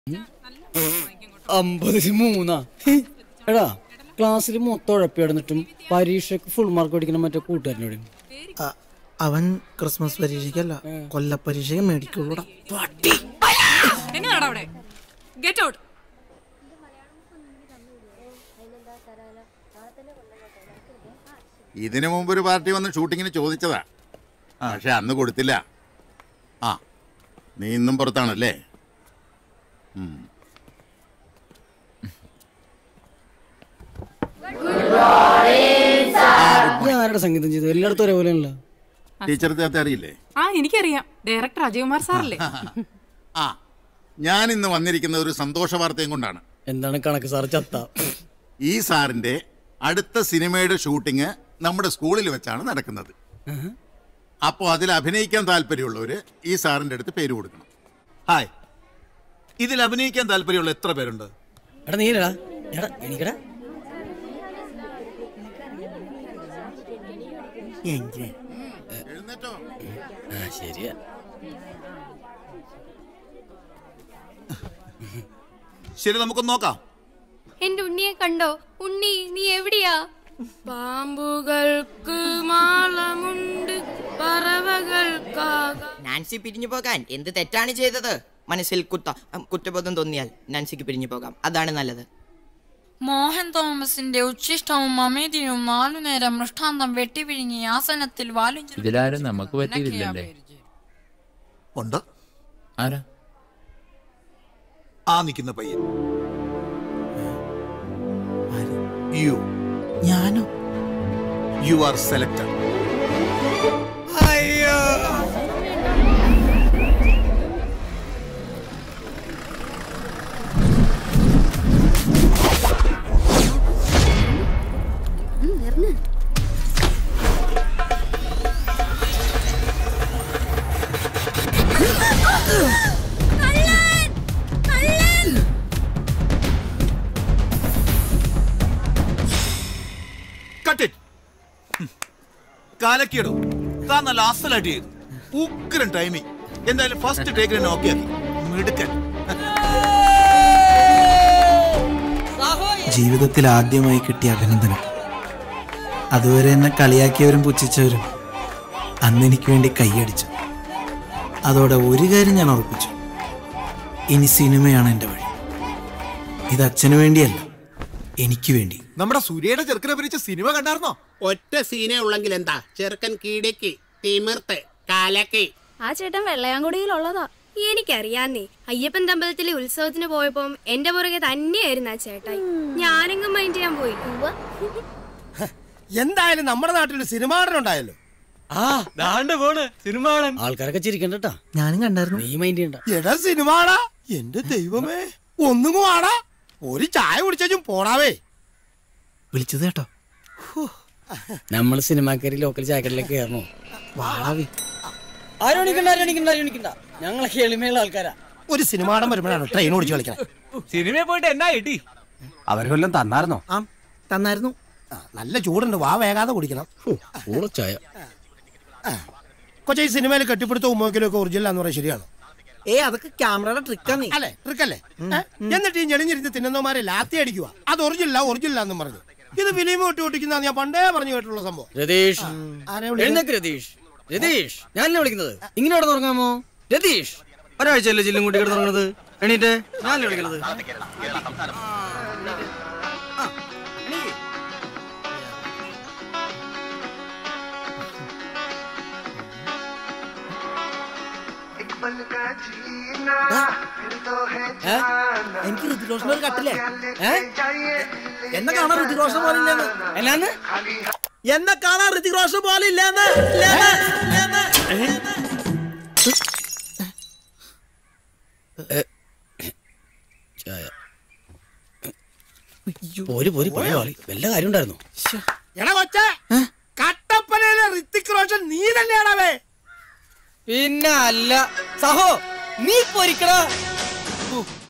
അമ്പതിന് മൂന്നാ ഹി, എടാ ക്ലാസ്സിൽ മൊത്തം ഉഴപ്പിടന്നിട്ടും പരീക്ഷയ്ക്ക് ഫുൾ മാർക്ക് മേടിക്കണ മറ്റേ കൂട്ടുകാരനോട് അ- അവൻ ക്രിസ്മസ് പരീക്ഷയ്ക്കല്ല കൊല്ലപ്പരീക്ഷയ്ക്ക് മേടിക്കുള്ളൂടാ എന്നാടാ അവിടെ ഗെറ്റ് ഔട്ട് ഇതിനു മുമ്പ് ഒരു പാർട്ടി വന്ന് ഷൂട്ടിങ്ങിന് ചോദിച്ചതാ പക്ഷെ അന്ന് കൊടുത്തില്ല ആ നീ ഇന്നും പുറത്താണല്ലേ ഉം. ഞാൻ ആരുടെ സംഗീതം ചെയ്തു എല്ലായിടത്തും ഒരേപോലെയാണല്ലോ ടീച്ചർ ഇദ്ദേഹത്തെ അറിയില്ലേ ആ എനിക്കറിയാം ഡയറക്ടർ അജയകുമാർ സാറല്ലേ ആ ഞാൻ ഇന്ന് വന്നിരിക്കുന്ന ഒരു സന്തോഷ വാർത്തയും കൊണ്ടാണ് എന്താണ് കണക്ക് സാർ ചത്ത ഈ സാറിന്റെ അടുത്ത സിനിമയുടെ ഷൂട്ടിംഗ് നമ്മുടെ സ്കൂളിൽ വെച്ചാണ് നടക്കുന്നത് അപ്പോൾ അതിൽ അഭിനയിക്കാൻ താല്പര്യമുള്ളവര് ഈ സാറിന്റെ അടുത്ത് പേര് കൊടുക്കണം ഹായ് ഇതിൽ അഭിനയിക്കാൻ താല്പര്യമുള്ള എത്ര പേരുണ്ട് എടാ നീലടാ എടാ എനിക്കടാ എഴുന്നേറ്റോ ആ ശരിയാ ശരി നമുക്കൊന്ന് നോക്കാം എന്റെ ഉണ്ണിയെ കണ്ടോ ഉണ്ണി നീ എവിടെയാ പാമ്പുകൾക്ക് മാളമുണ്ട് പറവകൾക്കാക നാൻസി പിരിഞ്ഞു പോകാൻ എന്ത് തെറ്റാണ് ചെയ്തത് മനസ്സിൽ കുത്ത ഉം, കുറ്റബോധം തോന്നിയാൽ നാൻസിക്ക് പിരിഞ്ഞു പോകാം അതാണ് നല്ലത് മോഹൻ തോമസിന്റെ ഉച്ഛിഷ്ടവും അമേതിയും നാലുനേരം മൃഷ്ടാന്തം വെട്ടിപിഴുങ്ങി ആസനത്തിൽ വാലും ചുരുട്ടി ഇതിലാരും നമുക്ക് പറ്റിയതില്ലല്ലേ ഉണ്ട് ആരാ ആ നിൽക്കുന്ന പയ്യൻ യു ഞാനോ you are selected cut it കാലക്കിയിടും താൻ നല്ല അസലായിട്ട് ചെയ്തു ഉഗ്രൻ ടൈമിങ് എന്തായാലും ഫസ്റ്റ് ടേക്കിന് ഓക്കെ ആക്കി മിടുക്കൻ ജീവിതത്തിൽ ആദ്യമായി കിട്ടിയ അഭിനന്ദനം അതുവരെ എന്നെ കളിയാക്കിയവരും പുച്ഛിച്ചവരും അന്ന് എനിക്ക് വേണ്ടി കൈയടിച്ചു അതോടെ ഒരു കാര്യം ഞാൻ ഉറപ്പിച്ചു ഇനി സിനിമയാണ് എൻ്റെ വഴി ഇത് അച്ഛന് വേണ്ടിയല്ല എനിക്ക് വേണ്ടി നമ്മുടെ സൂര്യയുടെ ചെറുക്കനെ അഭിനയിച്ച സിനിമ കണ്ടായിരുന്നോ ഒറ്റ സീനേ ഉള്ളെങ്കിൽ എന്താ ചെറുക്കൻ കീടക്ക് തിമിർത്ത് കാലക്ക് ആ ചേട്ടൻ വെള്ളയാങ്കുടിയിലുള്ളതാ എനിക്കറിയാന്നേ അയ്യപ്പൻ തമ്പലത്തിലെ ഉത്സവത്തിന് പോയപ്പം എന്റെ പുറകെ തന്നെയായിരുന്നു ആ ചേട്ടായി ഞാനെങ്ങും മൈൻഡ് ചെയ്യാൻ പോയി എന്തായാലും നമ്മുടെ നാട്ടിൽ സിനിമ ഉണ്ടായല്ലോ ആ ദാണ്ട് പോണ് സിനിമ ആൾക്കാരൊക്കെ ചിരിക്കണ്ടട്ടാ ഞാനും കണ്ടായിരുന്നു നീ മൈൻഡ് ചെയ്യണ്ട എടാ സിനിമാടാ എന്റെ ദൈവമേ ഒന്നും ആടാ ഒരു ചായ കുടിച്ചും പോടാവേ വിളിച്ചത് കേട്ടോ നമ്മൾ സിനിമാക്കാരി ലോക്കൽ ചായക്കടയിലേക്ക് കയറണോ വാളാവി ആരും എണീക്കണ്ട ആരും എണീക്കണ്ട ആരും എണീക്കണ്ട ഞങ്ങളൊക്കെ എളിമയുള്ള ആൾക്കാരാ ഒരു സിനിമാടം വരുമ്പോഴാണ് ട്രെയിൻ ഓടിച്ചു കളിക്കണം സിനിമയിൽ പോയിട്ട് എന്നാ കിട്ടി അവർ കൊല്ലം തന്നായിരുന്നോ ആ തന്നായിരുന്നു ആ, നല്ല ചൂടുണ്ട് വാ വേഗാതെ കുടിക്കണം ചായ കൊച്ചി സിനിമയിൽ കെട്ടിപ്പിടുത്ത ഉമ്മോക്കിലും ഒക്കെ ഒറിജിനൽ എന്ന് പറയാൻ ശരിയാണ് ഏ അതൊക്കെ ക്യാമറയുടെ ട്രിക്കാന്നേ അല്ലേ ട്രിക്കല്ലേ എന്നിട്ട് ഈ ഞെളിഞ്ഞിരുന്ന് തിന്നുന്നവന്മാരെ ലാത്തി അടിക്കുക അത് ഒറിജിനൽ ഒറിജിനൽ എന്നും പറഞ്ഞു ഇത് ഫിലിം ഒട്ടി ഒട്ടിക്കുന്ന ഞാൻ പണ്ടേ പറഞ്ഞു കേട്ടുള്ള സംഭവം രതീഷ് ആരെ വിളിക്കുന്നത്? എഴുന്നേക്ക് രതീഷ് രതീഷ് ഞാനല്ലേ വിളിക്കുന്നത് ഇങ്ങനെ അവിടെ തുടങ്ങാമോ രതീഷ് ഒരാഴ്ചയല്ലേ ജില്ലും കൂട്ടി കിടന്ന് തുടങ്ങുന്നത് എണീറ്റ് ഞാനല്ലേ വിളിക്കുന്നത് ഏ? എനിക്ക് ഋതികോഷൻ ഒരു കട്ടില്ലേ ഏ? എന്നെ കാണാൻ ഋതികോഷൻ പോലെ ഇല്ലെന്ന് എന്നാന്ന് എന്നെ കാണാൻ ഋതികോഷൻ പോലെ ഇല്ലെന്ന് ഇല്ലെന്ന്, ഇല്ലെന്ന്. ചായ പോര് പോര് പഴയ ആളി വല്ല കാര്യം ഉണ്ടായിരുന്നു എടാ കൊച്ച കട്ടപ്പനയിലെ ഋത്തിക് റോഷൻ നീ തന്നെയാണവേ പിന്നെ അല്ല സഹോ നീ പൊരിക്കടാ